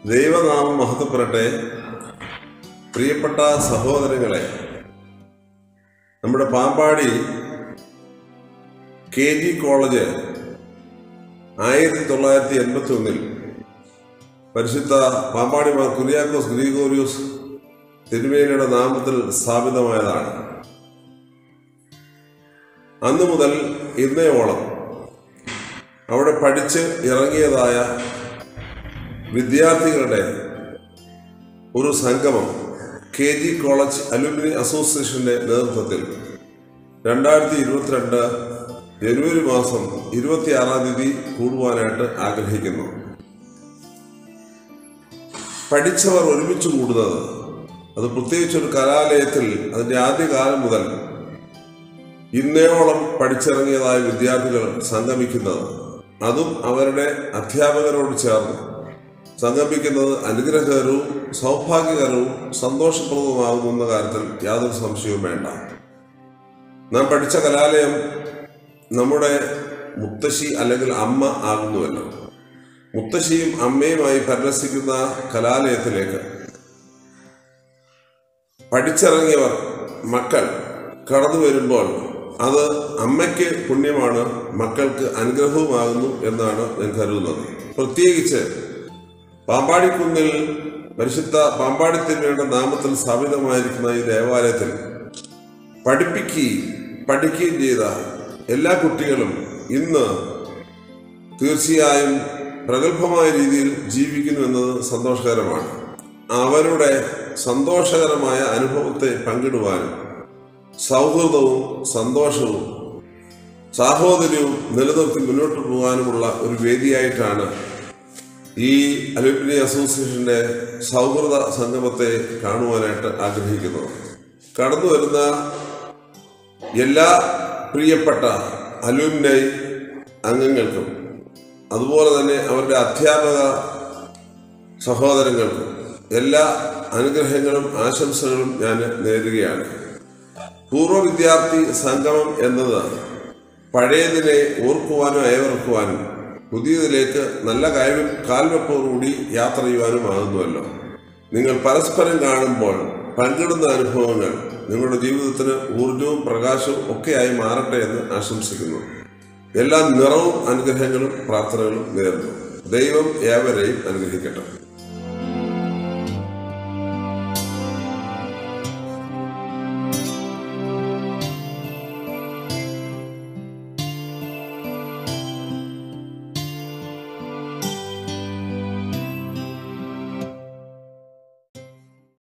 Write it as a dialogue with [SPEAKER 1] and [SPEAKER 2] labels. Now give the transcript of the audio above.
[SPEAKER 1] ദൈവനാമം മഹത്വപ്പെടട്ടെ പ്രിയപ്പെട്ട സഹോദരങ്ങളെ നമ്മുടെ പാമ്പാടി കെ ജി കോളേജ് ആയിരത്തി തൊള്ളായിരത്തി എൺപത്തി ഒന്നിൽ പരിശുദ്ധ പാമ്പാടി മാർ കുര്യാക്കോസ് ഗ്രീഗോറിയോസ് തിരുമേനിയുടെ നാമത്തിൽ സ്ഥാപിതമായതാണ് അന്നു മുതൽ ഇന്നയോളം അവിടെ പഠിച്ച് ഇറങ്ങിയതായ വിദ്യാർത്ഥികളുടെ ഒരു സംഗമം കെ ജി കോളേജ് അലുമിനി അസോസിയേഷന്റെ നേതൃത്വത്തിൽ രണ്ടായിരത്തി ഇരുപത്തിരണ്ട് ജനുവരി മാസം ഇരുപത്തിയാറാം തീയതി കൂടുവാനായിട്ട് ആഗ്രഹിക്കുന്നു പഠിച്ചവർ ഒരുമിച്ച് കൂടുന്നത് അത് പ്രത്യേകിച്ച് ഒരു കലാലയത്തിൽ അതിന്റെ ആദ്യകാലം മുതൽ ഇന്നയോളം പഠിച്ചിറങ്ങിയതായ വിദ്യാർത്ഥികൾ സംഗമിക്കുന്നത് അതും അവരുടെ അധ്യാപകരോട് ചേർന്ന് സംഗമിക്കുന്നത് അനുഗ്രഹകരവും സൗഭാഗ്യകരവും സന്തോഷപ്രദവുമാകുമെന്ന കാര്യത്തിൽ യാതൊരു സംശയവും വേണ്ട നാം പഠിച്ച കലാലയം നമ്മുടെ മുത്തശ്ശി അല്ലെങ്കിൽ അമ്മ ആകുന്നുവല്ലോ മുത്തശ്ശിയും അമ്മയുമായി പരിരസിക്കുന്ന കലാലയത്തിലേക്ക് പഠിച്ചിറങ്ങിയവർ മക്കൾ കടന്നു വരുമ്പോൾ അത് അമ്മയ്ക്ക് പുണ്യമാണ് മക്കൾക്ക് അനുഗ്രഹവുമാകുന്നു എന്നാണ് ഞാൻ കരുതുന്നത് പ്രത്യേകിച്ച് പാമ്പാടിക്കുന്നിൽ പരിശുദ്ധ പാമ്പാടി തിരുമയുടെ നാമത്തിൽ സ്ഥാപിതമായിരിക്കുന്ന ഈ ദേവാലയത്തിൽ പഠിപ്പിക്കുകയും പഠിക്കുകയും ചെയ്ത എല്ലാ കുട്ടികളും ഇന്ന് തീർച്ചയായും പ്രഗത്ഭമായ രീതിയിൽ ജീവിക്കുന്നു എന്നത് സന്തോഷകരമാണ് അവരുടെ സന്തോഷകരമായ അനുഭവത്തെ പങ്കിടുവാനും സൗഹൃദവും സന്തോഷവും സാഹോദര്യവും നിലനിർത്തി മുന്നോട്ട് പോകാനുമുള്ള ഒരു വേദിയായിട്ടാണ് ഈ അലുമിനി അസോസിയേഷന്റെ സൗഹൃദ സംഗമത്തെ കാണുവാനായിട്ട് ആഗ്രഹിക്കുന്നത് കടന്നു വരുന്ന എല്ലാ പ്രിയപ്പെട്ട അലുമിനൈ അംഗങ്ങൾക്കും അതുപോലെ തന്നെ അവരുടെ അധ്യാപക സഹോദരങ്ങൾക്കും എല്ലാ അനുഗ്രഹങ്ങളും ആശംസകളും ഞാൻ നേരുകയാണ് പൂർവ്വ വിദ്യാർത്ഥി സംഗമം എന്നത് പഴയതിനെ ഓർക്കുവാനും അയവിറക്കുവാനും പുതിയതിലേക്ക് നല്ല കാൽ കാൽവെപ്പോടുകൂടി യാത്ര ചെയ്യുവാനുമാകുന്നുവല്ലോ നിങ്ങൾ പരസ്പരം കാണുമ്പോൾ പങ്കിടുന്ന അനുഭവങ്ങൾ നിങ്ങളുടെ ജീവിതത്തിന് ഊർജവും പ്രകാശവും ഒക്കെയായി മാറട്ടെ എന്ന് ആശംസിക്കുന്നു എല്ലാ നിറവും അനുഗ്രഹങ്ങളും പ്രാർത്ഥനകളും നേർന്നു ദൈവം ഏവരെയും അനുഗ്രഹിക്കട്ടെ